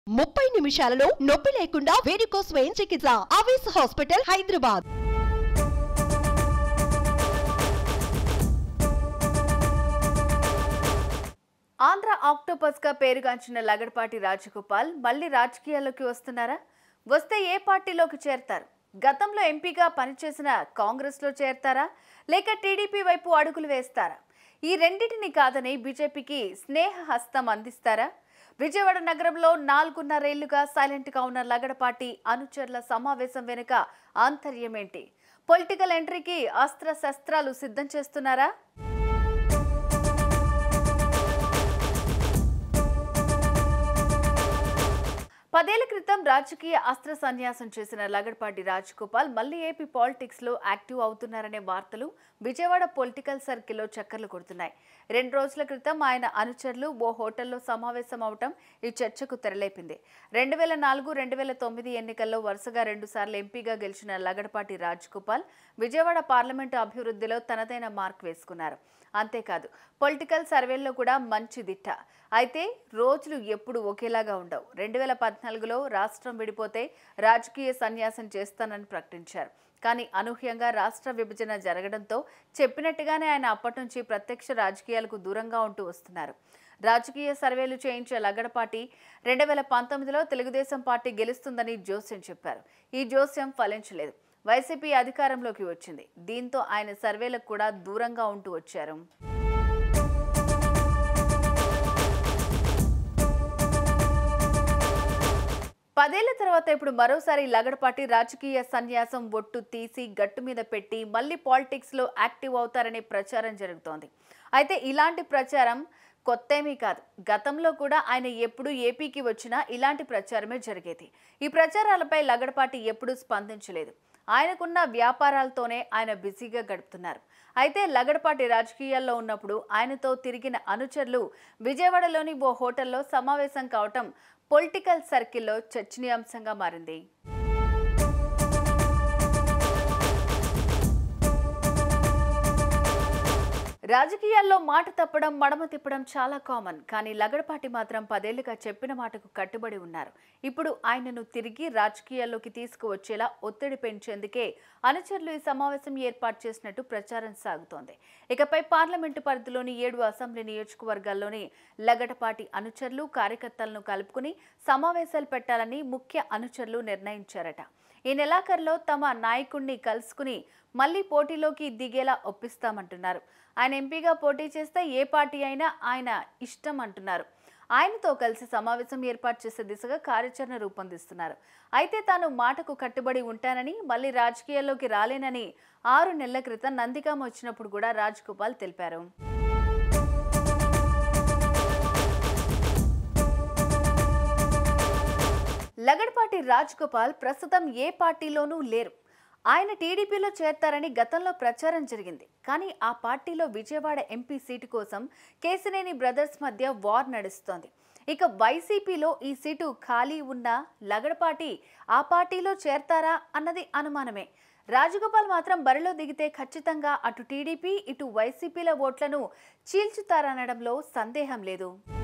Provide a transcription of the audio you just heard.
ముప్పై నిమిషాలలో నొప్పి లేకుండా వేడికో స్వయం చికిత్స ఆవేశ హాస్పిటల్ హైదరాబాద్ ఆంధ్ర ఆక్టోపస్ గా పేరుగాంచిన లగడపాటి రాజగోపాల్ మళ్ళీ రాజకీయాల్లోకి వస్తున్నారా వస్తే ఏ పార్టీలోకి చేరతారు గతంలో ఎంపీగా పనిచేసిన కాంగ్రెస్ లో చేరతారా లేక టీడీపీ వైపు అడుగులు వేస్తారా ఈ రెండింటిని కాదని బీజేపీకి స్నేహ హస్తం అందిస్తారా విజయవాడ నగరంలో నాలుగున్నరేళ్లుగా సైలెంట్ గా ఉన్న లగడపాటి అనుచరుల సమావేశం వెనుక ఆంతర్యం ఏంటి పొలిటికల్ ఎంట్రీకి అస్త్ర శస్త్రాలు సిద్ధం చేస్తున్నారా పదేళ్ల క్రితం రాజకీయ అస్త్ర సన్యాసం చేసిన లగడపాటి రాజగోపాల్ మళ్ళీ ఏపీ పాలిటిక్స్ లో యాక్టివ్ అవుతున్నారనే వార్తలు విజయవాడ పొలిటికల్ సర్కిల్లో చక్కర్లు కొడుతున్నాయి రెండు రోజుల క్రితం ఆయన అనుచరులు ఓ హోటల్లో సమావేశం అవటం ఈ చర్చకు తెరలేపింది రెండు వేల నాలుగు రెండు వేల తొమ్మిది ఎన్నికల్లో వరుసగా రెండుసార్లు ఎంపీగా గెలిచిన లగడపాటి రాజగోపాల్ విజయవాడ పార్లమెంటు అభివృద్ధిలో తనదైన మార్క్ వేసుకున్నారు అంతేకాదు పొలిటికల్ సర్వేల్లో కూడా మంచి దిట్ట అయితే రోజులు ఎప్పుడు ఒకేలాగా ఉండవు రెండు వేల పద్నాలుగులో రాష్ట్రం విడిపోతే రాజకీయ సన్యాసం చేస్తానని ప్రకటించారు కానీ అనూహ్యంగా రాష్ట్ర విభజన జరగడంతో చెప్పినట్టుగానే ఆయన అప్పటి నుంచి ప్రత్యక్ష రాజకీయాలకు దూరంగా ఉంటూ వస్తున్నారు రాజకీయ సర్వేలు చేయించే లగడపాటి రెండు వేల పంతొమ్మిదిలో తెలుగుదేశం పార్టీ గెలుస్తుందని జోస్యం చెప్పారు ఈ జోస్యం ఫలించలేదు వైసీపీ అధికారంలోకి వచ్చింది దీంతో ఆయన సర్వేలకు కూడా దూరంగా ఉంటూ వచ్చారు పదేళ్ల తర్వాత ఇప్పుడు మరోసారి లగడపాటి రాజకీయ సన్యాసం ఒట్టు తీసి గట్టు మీద పెట్టి మళ్ళీ పాలిటిక్స్ లో యాక్టివ్ అవుతారనే ప్రచారం జరుగుతోంది అయితే ఇలాంటి ప్రచారం కొత్తేమీ కాదు గతంలో కూడా ఆయన ఎప్పుడు ఏపీకి వచ్చినా ఇలాంటి ప్రచారమే జరిగేది ఈ ప్రచారాలపై లగడపాటి ఎప్పుడూ స్పందించలేదు ఆయనకున్న వ్యాపారాలతోనే ఆయన బిజీగా గడుపుతున్నారు అయితే లగడపాటి రాజకీయాల్లో ఉన్నప్పుడు ఆయనతో తిరిగిన అనుచరులు విజయవాడలోని ఓ హోటల్లో సమావేశం కావటం పొలిటికల్ సర్కిల్లో చర్చనీయాంశంగా మారింది రాజకీయాల్లో మాట తప్పడం మడమ తిప్పడం చాలా కామన్ కానీ లగడపాటి మాత్రం పదేళ్లుగా చెప్పిన మాటకు కట్టుబడి ఉన్నారు ఇప్పుడు ఆయనను తిరిగి రాజకీయాల్లోకి తీసుకువచ్చేలా ఒత్తిడి పెంచేందుకే అనుచరులు ఈ సమావేశం ఏర్పాటు చేసినట్టు ప్రచారం సాగుతోంది ఇకపై పార్లమెంటు పరిధిలోని ఏడు అసెంబ్లీ నియోజకవర్గాల్లోని లగడపాటి అనుచరులు కార్యకర్తలను కలుపుకుని సమావేశాలు పెట్టాలని ముఖ్య అనుచరులు నిర్ణయించారట ఈ నెలాఖరులో తమ నాయకుణ్ణి కలుసుకుని మళ్ళీ పోటీలోకి దిగేలా ఒప్పిస్తామంటున్నారు ఆయన ఎంపీగా పోటీ చేస్తే ఏ పార్టీ అయినా ఆయన ఇష్టం అంటున్నారు ఆయనతో కలిసి సమావేశం ఏర్పాటు చేసే దిశగా కార్యాచరణ రూపొందిస్తున్నారు అయితే తాను మాటకు కట్టుబడి ఉంటానని మళ్ళీ రాజకీయాల్లోకి రాలేనని ఆరు నెలల క్రితం నందిగామ వచ్చినప్పుడు కూడా రాజ్గోపాల్ తెలిపారు లగడపాటి రాజ్గోపాల్ ప్రస్తుతం ఏ పార్టీలోనూ లేరు ఆయన టీడీపీలో చేరతారని గతంలో ప్రచారం జరిగింది కానీ ఆ పార్టీలో విజయవాడ ఎంపీ సీటు కోసం కేసినేని బ్రదర్స్ మధ్య వార్ నడుస్తోంది ఇక వైసీపీలో ఈ సీటు ఖాళీ ఉన్న లగడపాటి ఆ పార్టీలో చేరతారా అన్నది అనుమానమే రాజగోపాల్ మాత్రం బరిలో దిగితే ఖచ్చితంగా అటు టీడీపీ ఇటు వైసీపీల ఓట్లను చీల్చుతారనడంలో సందేహం లేదు